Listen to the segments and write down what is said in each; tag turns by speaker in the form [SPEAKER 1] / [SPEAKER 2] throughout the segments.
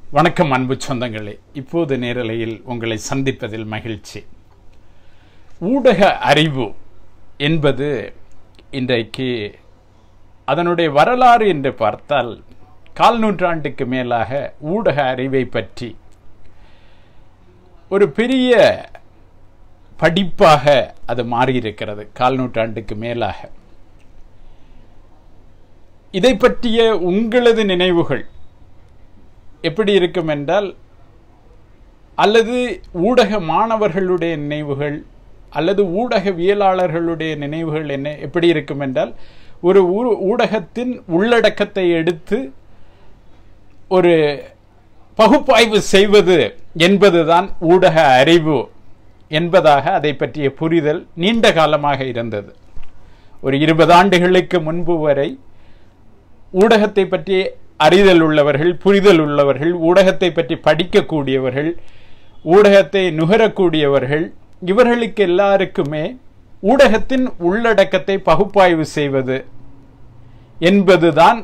[SPEAKER 1] வணக்கம் அன்பு சொந்தங்களே இப்போது நேரலையில் உங்களை சந்திப்பதில் மகிழ்ச்சி ஊடக அறிவு என்பது இன்றைக்கு அதனுடைய வரலாறு என்று பார்த்தால் கால் நூற்றாண்டுக்கு மேலாக ஊடக அறிவை பற்றி ஒரு பெரிய படிப்பாக அது மாறியிருக்கிறது கால் நூற்றாண்டுக்கு மேலாக இதை பற்றிய உங்களது நினைவுகள் எப்படி இருக்கும் என்றால் அல்லது ஊடக மாணவர்களுடைய நினைவுகள் அல்லது ஊடகவியலாளர்களுடைய நினைவுகள் என்ன எப்படி இருக்கும் என்றால் ஒரு ஊடகத்தின் உள்ளடக்கத்தை எடுத்து ஒரு பகுப்பாய்வு செய்வது என்பதுதான் ஊடக அறிவு என்பதாக அதை பற்றிய புரிதல் நீண்ட காலமாக இருந்தது ஒரு இருபது ஆண்டுகளுக்கு முன்பு வரை ஊடகத்தை பற்றி அறிதல் உள்ளவர்கள் புரிதல் உள்ளவர்கள் ஊடகத்தை பற்றி படிக்கக்கூடியவர்கள் ஊடகத்தை நுகரக்கூடியவர்கள் இவர்களுக்கு எல்லாருக்குமே ஊடகத்தின் உள்ளடக்கத்தை பகுப்பாய்வு செய்வது என்பதுதான்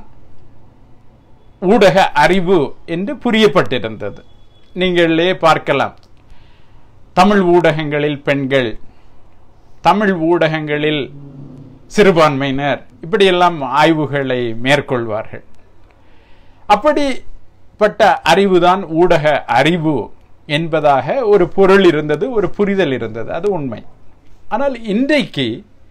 [SPEAKER 1] ஊடக அறிவு என்று புரியப்பட்டிருந்தது நீங்களே பார்க்கலாம் தமிழ் ஊடகங்களில் பெண்கள் தமிழ் ஊடகங்களில் சிறுபான்மையினர் இப்படியெல்லாம் ஆய்வுகளை மேற்கொள்வார்கள் அப்படிப்பட்ட அறிவுதான் ஊடக அறிவு என்பதாக ஒரு பொருள் இருந்தது ஒரு புரிதல் இருந்தது அது உண்மை ஆனால் இன்றைக்கு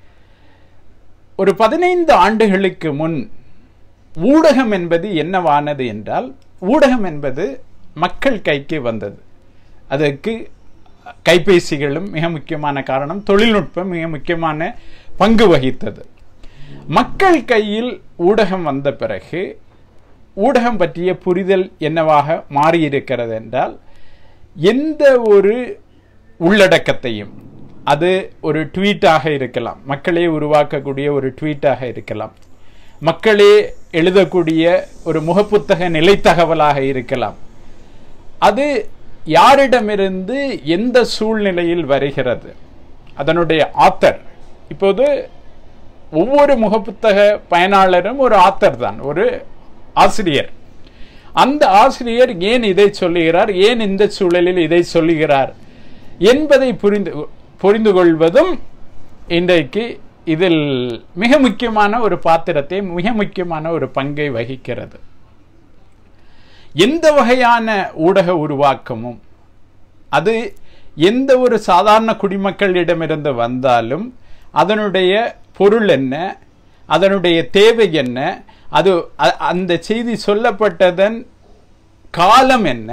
[SPEAKER 1] ஒரு பதினைந்து ஆண்டுகளுக்கு முன் ஊடகம் என்பது என்னவானது என்றால் ஊடகம் என்பது மக்கள் கைக்கு வந்தது அதற்கு கைபேசிகளும் மிக முக்கியமான காரணம் தொழில்நுட்பம் மிக முக்கியமான பங்கு வகித்தது மக்கள் கையில் ஊடகம் வந்த பிறகு ஊடகம் பற்றிய புரிதல் என்னவாக மாறியிருக்கிறது என்றால் எந்த ஒரு உள்ளடக்கத்தையும் அது ஒரு ட்வீட்டாக இருக்கலாம் மக்களே உருவாக்கக்கூடிய ஒரு ட்வீட்டாக இருக்கலாம் மக்களே எழுதக்கூடிய ஒரு முகப்புத்தக நிலைத்தகவலாக இருக்கலாம் அது யாரிடமிருந்து எந்த சூழ்நிலையில் வருகிறது அதனுடைய ஆத்தர் இப்போது ஒவ்வொரு முகப்புத்தக பயனாளரும் ஒரு ஆத்தர் தான் ஒரு ஆசிரியர் அந்த ஆசிரியர் ஏன் இதை சொல்லுகிறார் ஏன் இந்த சூழலில் இதை சொல்லுகிறார் என்பதை புரிந்து புரிந்து கொள்வதும் இன்றைக்கு இதில் மிக முக்கியமான ஒரு பாத்திரத்தை மிக முக்கியமான ஒரு பங்கை வகிக்கிறது எந்த வகையான ஊடக உருவாக்கமும் அது எந்த ஒரு சாதாரண குடிமக்களிடமிருந்து வந்தாலும் அதனுடைய பொருள் என்ன அதனுடைய தேவை என்ன அது அந்த செய்தி சொல்லப்பட்டதன் காலம் என்ன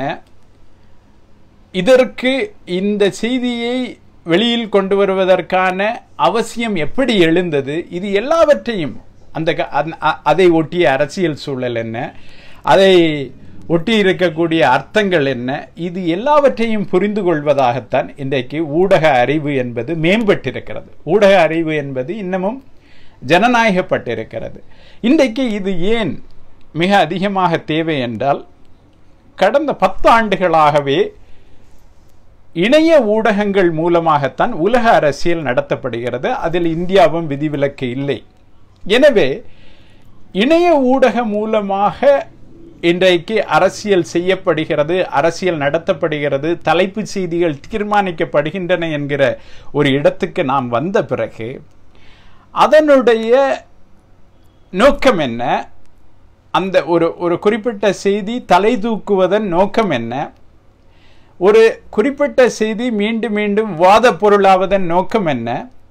[SPEAKER 1] இதற்கு இந்த செய்தியை வெளியில் கொண்டு வருவதற்கான அவசியம் எப்படி எழுந்தது இது எல்லாவற்றையும் அந்த அதை ஒட்டிய அரசியல் சூழல் என்ன அதை ஒட்டி இருக்கக்கூடிய அர்த்தங்கள் என்ன இது எல்லாவற்றையும் புரிந்து கொள்வதாகத்தான் இன்றைக்கு ஊடக அறிவு என்பது மேம்பட்டிருக்கிறது ஊடக அறிவு என்பது இன்னமும் ஜனநாயகப்பட்டிருக்கிறது இன்றைக்கு இது ஏன் மிக அதிகமாக தேவை என்றால் கடந்த பத்து ஆண்டுகளாகவே இணைய ஊடகங்கள் மூலமாகத்தான் உலக அரசியல் நடத்தப்படுகிறது அதில் இந்தியாவும் விதிவிலக்கு இல்லை எனவே இணைய ஊடக மூலமாக இன்றைக்கு அரசியல் செய்யப்படுகிறது அரசியல் நடத்தப்படுகிறது தலைப்பு செய்திகள் தீர்மானிக்கப்படுகின்றன என்கிற ஒரு இடத்துக்கு நாம் வந்த பிறகு அதனுடைய நோக்கம் என்ன அந்த ஒரு ஒரு குறிப்பிட்ட செய்தி தலை தூக்குவதன் நோக்கம் என்ன ஒரு குறிப்பிட்ட செய்தி மீண்டும் மீண்டும் வாத பொருளாவதன் நோக்கம் என்ன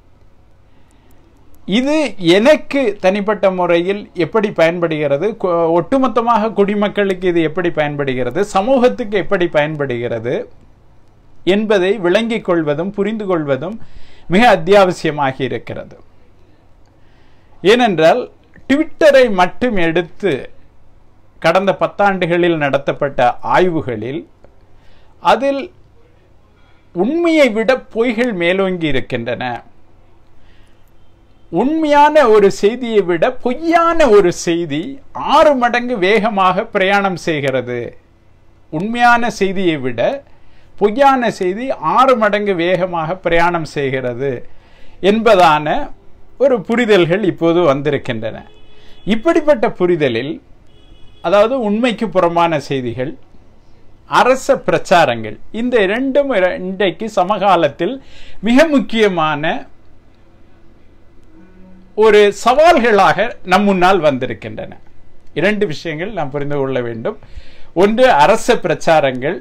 [SPEAKER 1] இது எனக்கு தனிப்பட்ட முறையில் எப்படி பயன்படுகிறது ஒட்டுமொத்தமாக குடிமக்களுக்கு இது எப்படி பயன்படுகிறது சமூகத்துக்கு எப்படி பயன்படுகிறது என்பதை விளங்கிக் கொள்வதும் புரிந்து கொள்வதும் மிக அத்தியாவசியமாகி இருக்கிறது ஏனென்றால் ட்விட்டரை மட்டும் எடுத்து கடந்த பத்தாண்டுகளில் நடத்தப்பட்ட ஆய்வுகளில் அதில் உண்மையை விட பொய்கள் மேலோங்கி இருக்கின்றன உண்மையான ஒரு செய்தியை விட பொய்யான ஒரு செய்தி ஆறு மடங்கு வேகமாக பிரயாணம் செய்கிறது உண்மையான செய்தியை விட பொய்யான செய்தி ஆறு மடங்கு வேகமாக பிரயாணம் செய்கிறது என்பதான ஒரு புரிதல்கள் இப்போது வந்திருக்கின்றன இப்படிப்பட்ட புரிதலில் அதாவது உண்மைக்கு புறம்பான செய்திகள் அரச பிரச்சாரங்கள் இந்த இரண்டும் இர- இன்றைக்கு சமகாலத்தில் மிக முக்கியமான ஒரு சவால்களாக நம் முன்னால் வந்திருக்கின்றன இரண்டு விஷயங்கள் நாம் புரிந்து கொள்ள வேண்டும் ஒன்று அரச பிரச்சாரங்கள்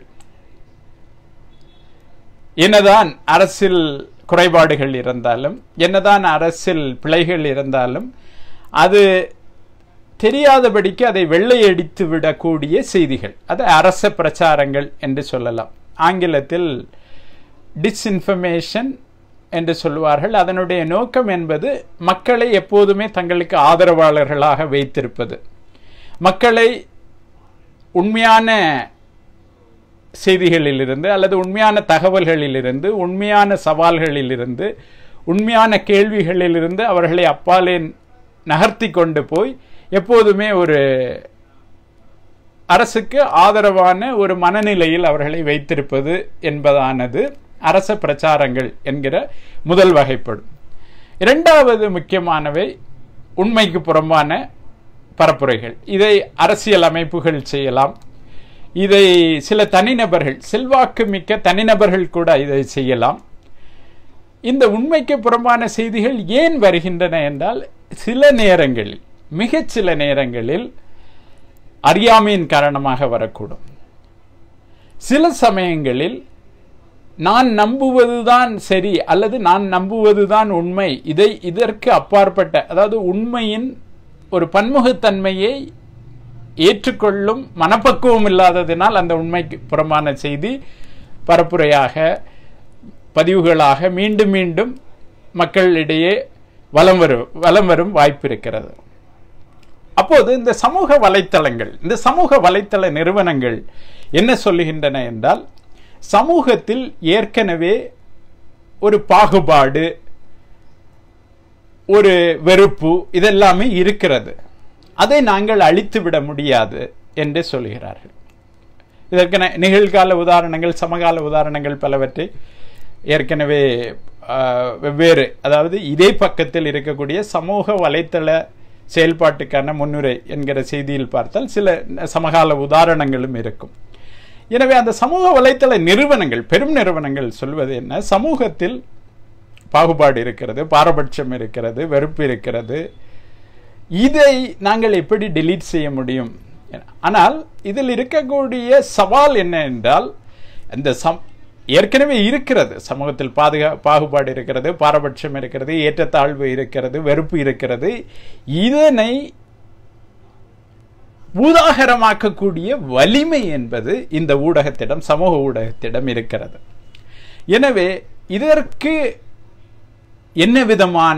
[SPEAKER 1] என்னதான் அரசில் குறைபாடுகள் இருந்தாலும் என்னதான் அரசில் பிழைகள் இருந்தாலும் அது தெரியாதபடிக்கு அதை வெள்ளையடித்து விடக்கூடிய செய்திகள் அது அரச பிரச்சாரங்கள் என்று சொல்லலாம் ஆங்கிலத்தில் டிஸ்இன்ஃபர்மேஷன் என்று சொல்லுவார்கள் அதனுடைய நோக்கம் என்பது மக்களை எப்போதுமே தங்களுக்கு ஆதரவாளர்களாக வைத்திருப்பது மக்களை உண்மையான செய்திகளிலிருந்து அல்லது உண்மையான தகவல்களிலிருந்து உண்மையான சவால்களிலிருந்து உண்மையான கேள்விகளிலிருந்து அவர்களை அப்பாலே நகர்த்தி கொண்டு போய் எப்போதுமே ஒரு அரசுக்கு ஆதரவான ஒரு மனநிலையில் அவர்களை வைத்திருப்பது என்பதானது அரச பிரச்சாரங்கள் என்கிற முதல் வகைப்படும் இரண்டாவது முக்கியமானவை உண்மைக்கு புறம்பான பரப்புரைகள் இதை அரசியல் அமைப்புகள் செய்யலாம் இதை சில தனிநபர்கள் செல்வாக்கு மிக்க தனிநபர்கள் கூட இதை செய்யலாம் இந்த உண்மைக்கு புறம்பான செய்திகள் ஏன் வருகின்றன என்றால் சில நேரங்களில் மிகச் சில நேரங்களில் அறியாமையின் காரணமாக வரக்கூடும் சில சமயங்களில் நான் நம்புவதுதான் சரி அல்லது நான் நம்புவதுதான் உண்மை இதை இதற்கு அப்பாற்பட்ட அதாவது உண்மையின் ஒரு பன்முகத்தன்மையை ஏற்றுக்கொள்ளும் மனப்பக்குவம் இல்லாததினால் அந்த உண்மைக்கு புறமான செய்தி பரப்புரையாக பதிவுகளாக மீண்டும் மீண்டும் மக்களிடையே வலம் வரும் வலம் வரும் வாய்ப்பு இருக்கிறது அப்போது இந்த சமூக வலைத்தளங்கள் இந்த சமூக வலைத்தள நிறுவனங்கள் என்ன சொல்லுகின்றன என்றால் சமூகத்தில் ஏற்கனவே ஒரு பாகுபாடு ஒரு வெறுப்பு இதெல்லாமே இருக்கிறது அதை நாங்கள் அழித்து விட முடியாது என்று சொல்கிறார்கள் இதற்கு ந- நிகழ்கால உதாரணங்கள் சமகால உதாரணங்கள் பலவற்றை ஏற்கனவே ஆஹ், வெவ்வேறு அதாவது இதே பக்கத்தில் இருக்கக்கூடிய சமூக வலைத்தள செயல்பாட்டுக்கான முன்னுரை என்கிற செய்தியில் பார்த்தால் சில சமகால உதாரணங்களும் இருக்கும் எனவே அந்த சமூக வலைத்தள நிறுவனங்கள் பெரும் நிறுவனங்கள் சொல்வது என்ன சமூகத்தில் பாகுபாடு இருக்கிறது பாரபட்சம் இருக்கிறது வெறுப்பு இருக்கிறது இதை நாங்கள் எப்படி delete செய்ய முடியும் ஆனால் இதில் இருக்கக்கூடிய சவால் என்ன என்றால் இந்த சம் ஏற்கனவே இருக்கிறது சமூகத்தில் பாதுகா பாகுபாடு இருக்கிறது பாரபட்சம் இருக்கிறது ஏற்றத்தாழ்வு இருக்கிறது வெறுப்பு இருக்கிறது இதனை பூதாகரமாக்கக்கூடிய வலிமை என்பது இந்த ஊடகத்திடம் சமூக ஊடகத்திடம் இருக்கிறது எனவே இதற்கு என்ன விதமான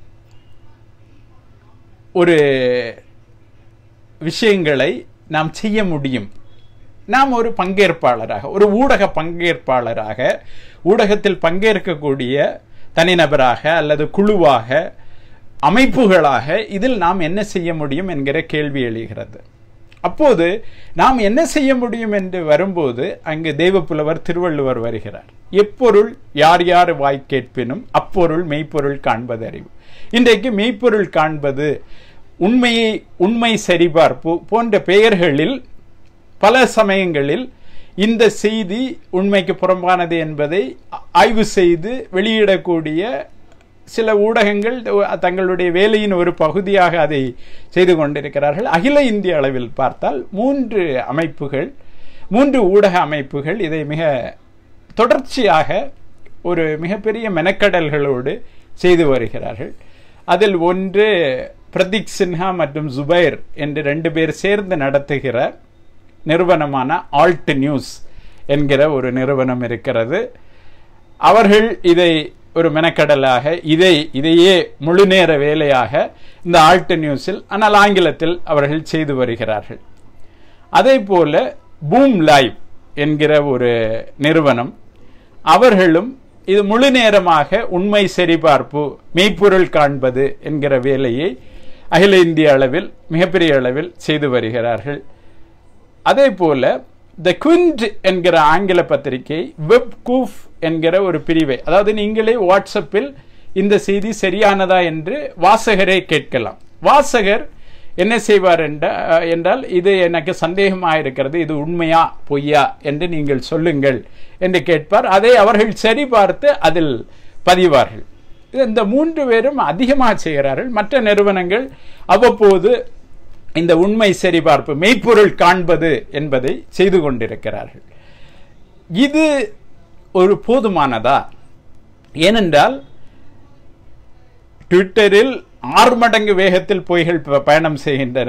[SPEAKER 1] ஒரு விஷயங்களை நாம் செய்ய முடியும் நாம் ஒரு பங்கேற்பாளராக ஒரு ஊடக பங்கேற்பாளராக ஊடகத்தில் பங்கேற்கக்கூடிய தனிநபராக அல்லது குழுவாக அமைப்புகளாக இதில் நாம் என்ன செய்ய முடியும் என்கிற கேள்வி எழுகிறது அப்போது நாம் என்ன செய்ய முடியும் என்று வரும்போது அங்கு தெய்வப்புலவர் திருவள்ளுவர் வருகிறார் எப்பொருள் யார் யார் வாய் கேட்பினும் அப்பொருள் மெய்ப்பொருள் காண்பது அறிவு இன்றைக்கு மெய்ப்பொருள் காண்பது உண்மையை உண்மை சரிபார்ப்பு போன்ற பெயர்களில் பல சமயங்களில் இந்த செய்தி உண்மைக்கு புறம்பானது என்பதை ஆய்வு செய்து வெளியிடக்கூடிய சில ஊடகங்கள் தங்களுடைய வேலையின் ஒரு பகுதியாக அதை செய்து கொண்டிருக்கிறார்கள் அகில இந்திய அளவில் பார்த்தால் மூன்று அமைப்புகள் மூன்று ஊடக அமைப்புகள் இதை மிக தொடர்ச்சியாக ஒரு மிகப்பெரிய மெனக்கடல்களோடு செய்து வருகிறார்கள் அதில் ஒன்று பிரதீக் சின்ஹா மற்றும் ஜுபைர் என்று ரெண்டு பேர் சேர்ந்து நடத்துகிற நிறுவனமான ஆல்ட் நியூஸ் என்கிற ஒரு நிறுவனம் இருக்கிறது அவர்கள் இதை ஒரு மெனக்கடலாக இதை இதையே முழு நேர வேலையாக இந்த ஆல்ட் நியூஸில் ஆனால் ஆங்கிலத்தில் அவர்கள் செய்து வருகிறார்கள் அதே போல பூம் லைவ் என்கிற ஒரு நிறுவனம் அவர்களும் இது முழு நேரமாக உண்மை சரிபார்ப்பு மெய்ப்பொருள் காண்பது என்கிற வேலையை அகில இந்திய அளவில் மிகப்பெரிய அளவில் செய்து வருகிறார்கள் அதே போல த குவிண்ட் என்கிற ஆங்கில பத்திரிகை வெப் கூஃப் என்கிற ஒரு பிரிவை அதாவது நீங்களே வாட்ஸ்அப்பில் இந்த செய்தி சரியானதா என்று வாசகரை கேட்கலாம் வாசகர் என்ன செய்வார் என்ற என்றால் இது எனக்கு சந்தேகமாக இருக்கிறது இது உண்மையா பொய்யா என்று நீங்கள் சொல்லுங்கள் என்று கேட்பார் அதை அவர்கள் சரி பார்த்து அதில் பதிவார்கள் இந்த மூன்று பேரும் அதிகமாக செய்கிறார்கள் மற்ற நிறுவனங்கள் அவ்வப்போது இந்த உண்மை சரிபார்ப்பு மெய்ப்பொருள் காண்பது என்பதை செய்து கொண்டிருக்கிறார்கள் இது ஒரு போதுமானதா ஏனென்றால் ட்விட்டரில் ஆறு மடங்கு வேகத்தில் பொய்கள் பயணம் செய்கின்றன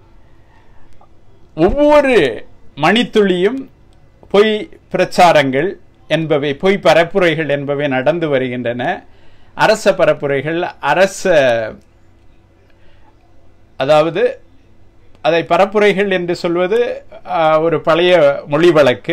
[SPEAKER 1] ஒவ்வொரு மணித்துளியும் பொய் பிரச்சாரங்கள் என்பவை பொய் பரப்புரைகள் என்பவை நடந்து வருகின்றன அரச பரப்புரைகள் அரச அதாவது அதை பரப்புரைகள் என்று சொல்வது ஒரு பழைய மொழி வழக்கு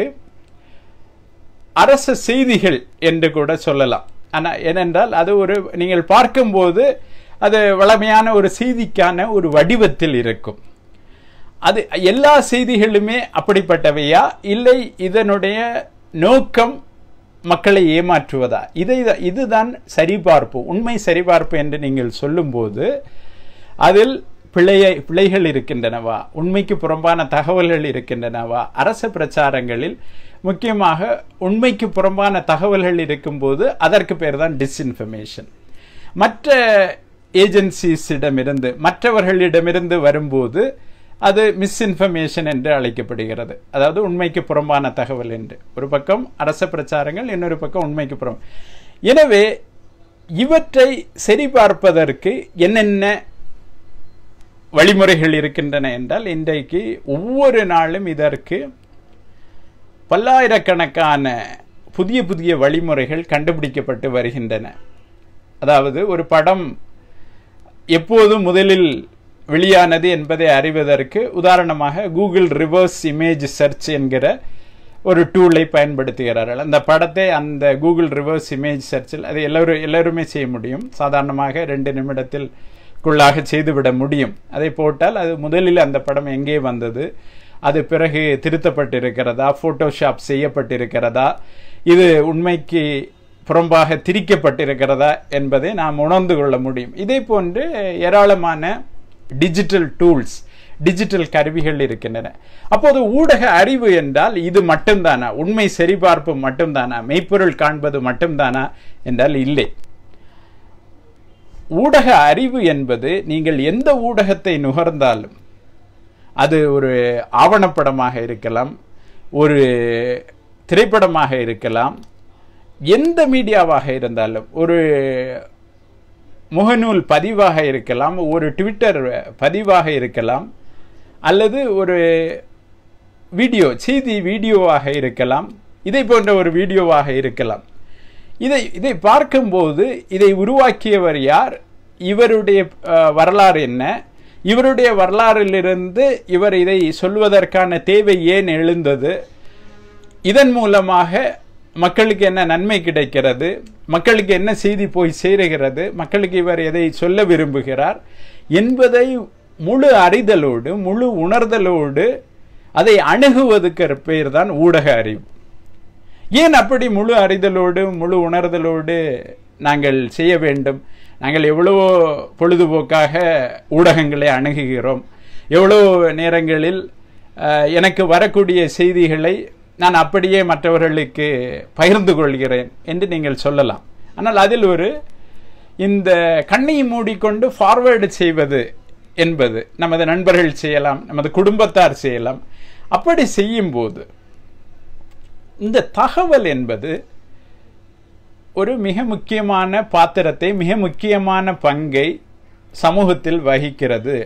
[SPEAKER 1] அரச செய்திகள் என்று கூட சொல்லலாம் ஆனால் ஏனென்றால் அது ஒரு நீங்கள் பார்க்கும்போது அது வளமையான ஒரு செய்திக்கான ஒரு வடிவத்தில் இருக்கும் அது எல்லா செய்திகளுமே அப்படிப்பட்டவையா இல்லை இதனுடைய நோக்கம் மக்களை ஏமாற்றுவதா இதை இதுதான் சரிபார்ப்பு உண்மை சரிபார்ப்பு என்று நீங்கள் சொல்லும்போது அதில் பிழைய பிழைகள் இருக்கின்றனவா உண்மைக்கு புறம்பான தகவல்கள் இருக்கின்றனவா அரச பிரச்சாரங்களில் முக்கியமாக உண்மைக்கு புறம்பான தகவல்கள் இருக்கும்போது அதற்கு பேர் தான் டிஸ்இன்ஃபர்மேஷன் மற்ற ஏஜென்சிஸிடமிருந்து மற்றவர்களிடமிருந்து வரும்போது அது மிஸ்இன்ஃபர்மேஷன் என்று அழைக்கப்படுகிறது அதாவது உண்மைக்கு புறம்பான தகவல் என்று ஒரு பக்கம் அரச பிரச்சாரங்கள் இன்னொரு பக்கம் உண்மைக்கு புறம் எனவே இவற்றை சரிபார்ப்பதற்கு என்னென்ன வழிமுறைகள் இருக்கின்றன என்றால் இன்றைக்கு ஒவ்வொரு நாளும் இதற்கு பல்லாயிரக்கணக்கான புதிய புதிய வழிமுறைகள் கண்டுபிடிக்கப்பட்டு வருகின்றன அதாவது ஒரு படம் எப்போது முதலில் வெளியானது என்பதை அறிவதற்கு உதாரணமாக கூகுள் ரிவர்ஸ் இமேஜ் சர்ச் என்கிற ஒரு டூலை பயன்படுத்துகிறார்கள் அந்த படத்தை அந்த கூகுள் ரிவர்ஸ் இமேஜ் சர்ச்சில் அது எல்லோரும் எல்லோருமே செய்ய முடியும் சாதாரணமாக ரெண்டு நிமிடத்தில் குள்ளாக செய்துவிட முடியும் அதை போட்டால் அது முதலில் அந்த படம் எங்கே வந்தது அது பிறகு திருத்தப்பட்டிருக்கிறதா ஃபோட்டோஷாப் செய்யப்பட்டிருக்கிறதா இது உண்மைக்கு புறம்பாக திரிக்கப்பட்டிருக்கிறதா என்பதை நாம் உணர்ந்து கொள்ள முடியும் இதே போன்று ஏராளமான டிஜிட்டல் டூல்ஸ் டிஜிட்டல் கருவிகள் இருக்கின்றன அப்போது ஊடக அறிவு என்றால் இது மட்டும்தானா உண்மை சரிபார்ப்பு மட்டும்தானா மெய்ப்பொருள் காண்பது மட்டும்தானா என்றால் இல்லை ஊடக அறிவு என்பது நீங்கள் எந்த ஊடகத்தை நுகர்ந்தாலும் அது ஒரு ஆவணப்படமாக இருக்கலாம் ஒரு திரைப்படமாக இருக்கலாம் எந்த மீடியாவாக இருந்தாலும் ஒரு முகநூல் பதிவாக இருக்கலாம் ஒரு ட்விட்டர் பதிவாக இருக்கலாம் அல்லது ஒரு வீடியோ செய்தி வீடியோவாக இருக்கலாம் இதை போன்ற ஒரு வீடியோவாக இருக்கலாம் இதை இதை பார்க்கும்போது இதை உருவாக்கியவர் யார் இவருடைய வரலாறு என்ன இவருடைய வரலாறிலிருந்து இவர் இதை சொல்வதற்கான தேவை ஏன் எழுந்தது இதன் மூலமாக மக்களுக்கு என்ன நன்மை கிடைக்கிறது மக்களுக்கு என்ன செய்தி போய் சேருகிறது மக்களுக்கு இவர் எதை சொல்ல விரும்புகிறார் என்பதை முழு அறிதலோடு முழு உணர்தலோடு அதை அணுகுவதற்கு பேர் தான் ஊடக அறிவு ஏன் அப்படி முழு அறிதலோடு முழு உணர்தலோடு நாங்கள் செய்ய வேண்டும் நாங்கள் எவ்வளவோ பொழுதுபோக்காக ஊடகங்களை அணுகுகிறோம் எவ்வளோ நேரங்களில் எனக்கு வரக்கூடிய செய்திகளை நான் அப்படியே மற்றவர்களுக்கு பகிர்ந்து கொள்கிறேன் என்று நீங்கள் சொல்லலாம் ஆனால் அதில் ஒரு இந்த கண்ணை மூடிக்கொண்டு ஃபார்வேர்டு செய்வது என்பது நமது நண்பர்கள் செய்யலாம் நமது குடும்பத்தார் செய்யலாம் அப்படி செய்யும்போது இந்த தகவல் என்பது ஒரு மிக முக்கியமான பாத்திரத்தை மிக முக்கியமான பங்கை சமூகத்தில் வகிக்கிறது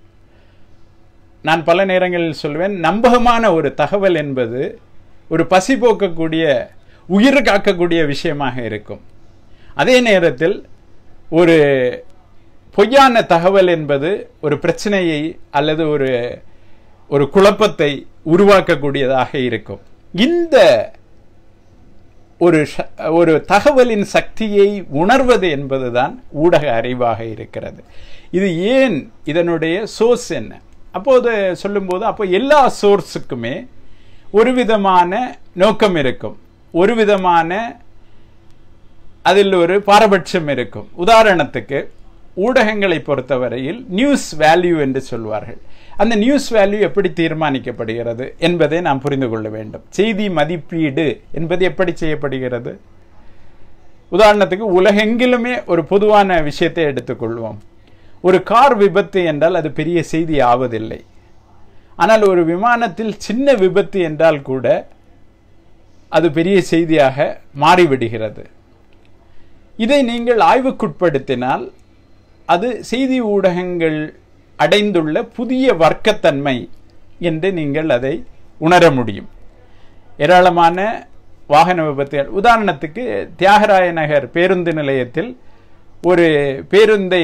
[SPEAKER 1] நான் பல நேரங்களில் சொல்வேன் நம்பகமான ஒரு தகவல் என்பது ஒரு பசி போக்கக்கூடிய உயிர் காக்கக்கூடிய விஷயமாக இருக்கும் அதே நேரத்தில் ஒரு பொய்யான தகவல் என்பது ஒரு பிரச்சனையை அல்லது ஒரு ஒரு குழப்பத்தை உருவாக்கக்கூடியதாக இருக்கும் இந்த ஒரு ஒரு தகவலின் சக்தியை உணர்வது என்பதுதான் ஊடக அறிவாக இருக்கிறது இது ஏன் இதனுடைய சோர்ஸ் என்ன அப்போது சொல்லும்போது அப்போ எல்லா சோர்ஸுக்குமே ஒரு விதமான நோக்கம் இருக்கும் ஒரு விதமான அதில் ஒரு பாரபட்சம் இருக்கும் உதாரணத்துக்கு ஊடகங்களை பொறுத்தவரையில் நியூஸ் வேல்யூ என்று சொல்வார்கள் அந்த நியூஸ் வேல்யூ எப்படி தீர்மானிக்கப்படுகிறது என்பதை நாம் புரிந்து கொள்ள வேண்டும் செய்தி மதிப்பீடு என்பது எப்படி செய்யப்படுகிறது உதாரணத்துக்கு உலகெங்கிலுமே ஒரு பொதுவான விஷயத்தை எடுத்துக்கொள்வோம் ஒரு கார் விபத்து என்றால் அது பெரிய செய்தி ஆவதில்லை ஆனால் ஒரு விமானத்தில் சின்ன விபத்து என்றால் கூட அது பெரிய செய்தியாக மாறிவிடுகிறது இதை நீங்கள் ஆய்வுக்குட்படுத்தினால் அது செய்தி ஊடகங்கள் அடைந்துள்ள புதிய வர்க்கத்தன்மை என்று நீங்கள் அதை உணர முடியும் ஏராளமான வாகன விபத்துகள் உதாரணத்துக்கு தியாகராய நகர் பேருந்து நிலையத்தில் ஒரு பேருந்தை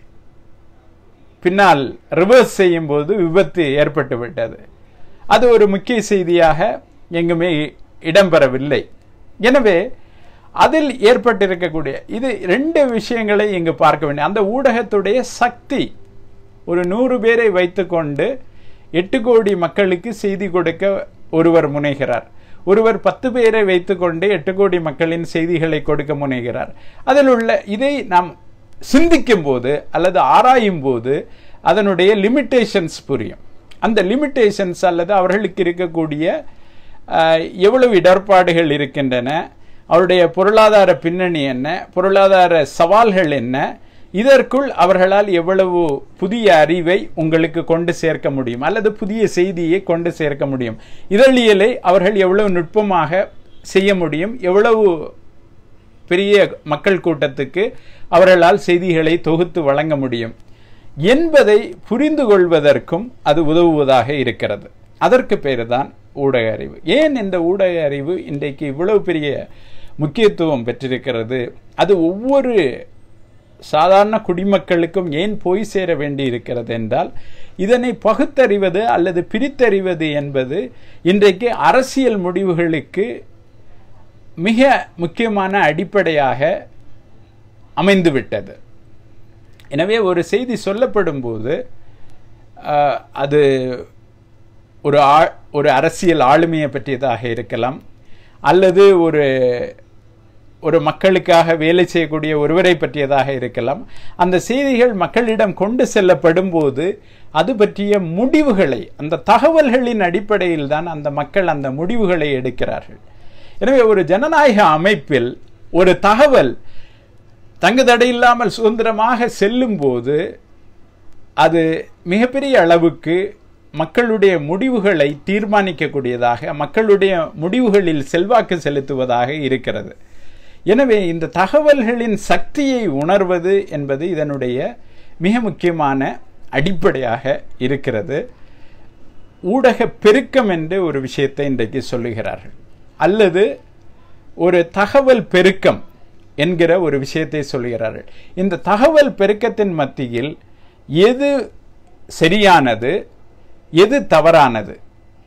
[SPEAKER 1] பின்னால் ரிவர்ஸ் செய்யும் போது விபத்து ஏற்பட்டு விட்டது அது ஒரு முக்கிய செய்தியாக எங்குமே இடம்பெறவில்லை எனவே அதில் ஏற்பட்டிருக்கக்கூடிய இது ரெண்டு விஷயங்களை இங்கு பார்க்க வேண்டும் அந்த ஊடகத்துடைய சக்தி ஒரு நூறு பேரை வைத்துக்கொண்டு எட்டு கோடி மக்களுக்கு செய்தி கொடுக்க ஒருவர் முனைகிறார் ஒருவர் பத்து பேரை வைத்துக்கொண்டு எட்டு கோடி மக்களின் செய்திகளை கொடுக்க முனைகிறார் அதில் உள்ள இதை நாம் சிந்திக்கும் போது அல்லது ஆராயும் போது அதனுடைய லிமிட்டேஷன்ஸ் புரியும் அந்த லிமிட்டேஷன்ஸ் அல்லது அவர்களுக்கு இருக்கக்கூடிய எவ்வளவு இடர்பாடுகள் இருக்கின்றன அவருடைய பொருளாதார பின்னணி என்ன பொருளாதார சவால்கள் என்ன இதற்குள் அவர்களால் எவ்வளவு புதிய அறிவை உங்களுக்கு கொண்டு சேர்க்க முடியும் அல்லது புதிய செய்தியை கொண்டு சேர்க்க முடியும் இதழியலை அவர்கள் எவ்வளவு நுட்பமாக செய்ய முடியும் எவ்வளவு பெரிய மக்கள் கூட்டத்துக்கு அவர்களால் செய்திகளை தொகுத்து வழங்க முடியும் என்பதை புரிந்து கொள்வதற்கும் அது உதவுவதாக இருக்கிறது அதற்கு பேர் தான் ஊடக அறிவு ஏன் இந்த ஊடக அறிவு இன்றைக்கு இவ்வளவு பெரிய முக்கியத்துவம் பெற்றிருக்கிறது அது ஒவ்வொரு சாதாரண குடிமக்களுக்கும் ஏன் போய் சேர வேண்டி இருக்கிறது என்றால் இதனை பகுத்தறிவது அல்லது பிரித்தறிவது என்பது இன்றைக்கு அரசியல் முடிவுகளுக்கு மிக முக்கியமான அடிப்படையாக அமைந்துவிட்டது எனவே ஒரு செய்தி சொல்லப்படும் போது அது ஒரு ஆ ஒரு அரசியல் ஆளுமையை பற்றியதாக இருக்கலாம் அல்லது ஒரு ஒரு மக்களுக்காக வேலை செய்யக்கூடிய ஒருவரை பற்றியதாக இருக்கலாம் அந்த செய்திகள் மக்களிடம் கொண்டு செல்லப்படும் போது அது பற்றிய முடிவுகளை அந்த தகவல்களின் அடிப்படையில் தான் அந்த மக்கள் அந்த முடிவுகளை எடுக்கிறார்கள் எனவே ஒரு ஜனநாயக அமைப்பில் ஒரு தகவல் தங்கு தடையில்லாமல் சுதந்திரமாக செல்லும் போது அது மிகப்பெரிய அளவுக்கு மக்களுடைய முடிவுகளை தீர்மானிக்கக்கூடியதாக மக்களுடைய முடிவுகளில் செல்வாக்கு செலுத்துவதாக இருக்கிறது எனவே இந்த தகவல்களின் சக்தியை உணர்வது என்பது இதனுடைய மிக முக்கியமான அடிப்படையாக இருக்கிறது ஊடக பெருக்கம் என்று ஒரு விஷயத்தை இன்றைக்கு சொல்லுகிறார்கள் அல்லது ஒரு தகவல் பெருக்கம் என்கிற ஒரு விஷயத்தை சொல்கிறார்கள் இந்த தகவல் பெருக்கத்தின் மத்தியில் எது சரியானது எது தவறானது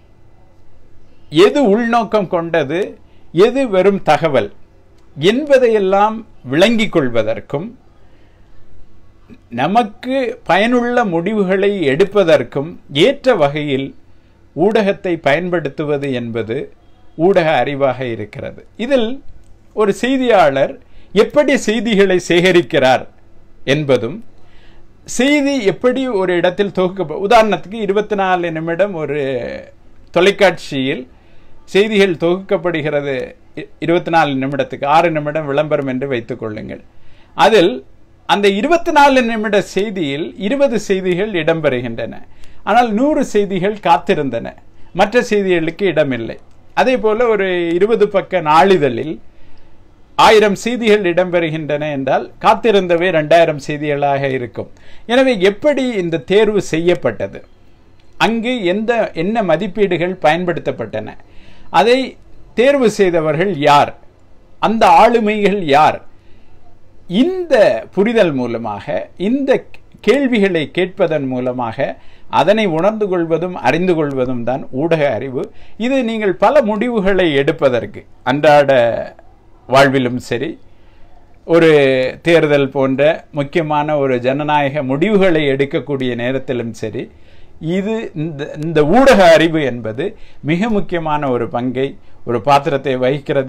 [SPEAKER 1] எது உள்நோக்கம் கொண்டது எது வெறும் தகவல் என்பதையெல்லாம் விளங்கிக் கொள்வதற்கும் நமக்கு பயனுள்ள முடிவுகளை எடுப்பதற்கும் ஏற்ற வகையில் ஊடகத்தை பயன்படுத்துவது என்பது ஊடக அறிவாக இருக்கிறது இதில் ஒரு செய்தியாளர் எப்படி செய்திகளை சேகரிக்கிறார் என்பதும் செய்தி எப்படி ஒரு இடத்தில் தொகுக்க உதாரணத்துக்கு இருபத்தி நாலு நிமிடம் ஒரு தொலைக்காட்சியில் செய்திகள் தொகுக்கப்படுகிறது இருபத்தி நாலு நிமிடத்துக்கு ஆறு நிமிடம் விளம்பரம் என்று வைத்துக் கொள்ளுங்கள் அதில் அந்த இருபத்தி நாலு நிமிட செய்தியில் இருபது செய்திகள் இடம்பெறுகின்றன ஆனால் நூறு செய்திகள் காத்திருந்தன மற்ற செய்திகளுக்கு இடமில்லை அதே போல ஒரு இருபது பக்க நாளிதழில் ஆயிரம் செய்திகள் இடம்பெறுகின்றன என்றால் காத்திருந்தவை ரெண்டாயிரம் செய்திகளாக இருக்கும் எனவே எப்படி இந்த தேர்வு செய்யப்பட்டது அங்கு எந்த என்ன மதிப்பீடுகள் பயன்படுத்தப்பட்டன அதை தேர்வு செய்தவர்கள் யார் அந்த ஆளுமைகள் யார் இந்த புரிதல் மூலமாக இந்த கேள்விகளை கேட்பதன் மூலமாக அதனை உணர்ந்து கொள்வதும் அறிந்து கொள்வதும் தான் ஊடக அறிவு இது நீங்கள் பல முடிவுகளை எடுப்பதற்கு அன்றாட வாழ்விலும் சரி ஒரு தேர்தல் போன்ற முக்கியமான ஒரு ஜனநாயக முடிவுகளை எடுக்கக்கூடிய நேரத்திலும் சரி இது இந்த இந்த ஊடக அறிவு என்பது மிக முக்கியமான ஒரு பங்கை ஒரு பாத்திரத்தை வகிக்கிறது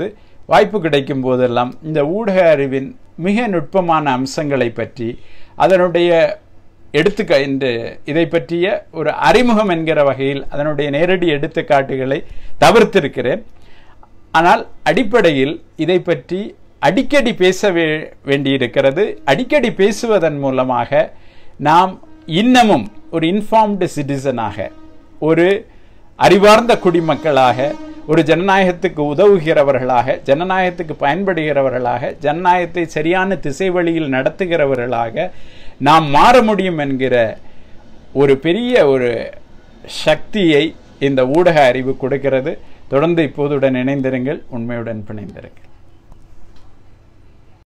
[SPEAKER 1] வாய்ப்பு கிடைக்கும் போதெல்லாம் இந்த ஊடக அறிவின் மிக நுட்பமான அம்சங்களை பற்றி அதனுடைய எடுத்துக்க இந்த இதை பற்றிய ஒரு அறிமுகம் என்கிற வகையில் அதனுடைய நேரடி எடுத்துக்காட்டுகளை தவிர்த்திருக்கிறேன் ஆனால் அடிப்படையில் இதை பற்றி அடிக்கடி பேச வே- வேண்டியிருக்கிறது அடிக்கடி பேசுவதன் மூலமாக நாம் இன்னமும் ஒரு இன்ஃபார்ம்டு சிட்டிசனாக ஒரு அறிவார்ந்த குடிமக்களாக ஒரு ஜனநாயகத்துக்கு உதவுகிறவர்களாக ஜனநாயகத்துக்கு பயன்படுகிறவர்களாக ஜனநாயகத்தை சரியான திசை வழியில் நடத்துகிறவர்களாக நாம் மாற முடியும் என்கிற ஒரு பெரிய ஒரு சக்தியை இந்த ஊடக அறிவு கொடுக்கிறது தொடர்ந்து இப்போதுடன் இணைந்திருங்கள் உண்மையுடன் பிணைந்திருங்கள்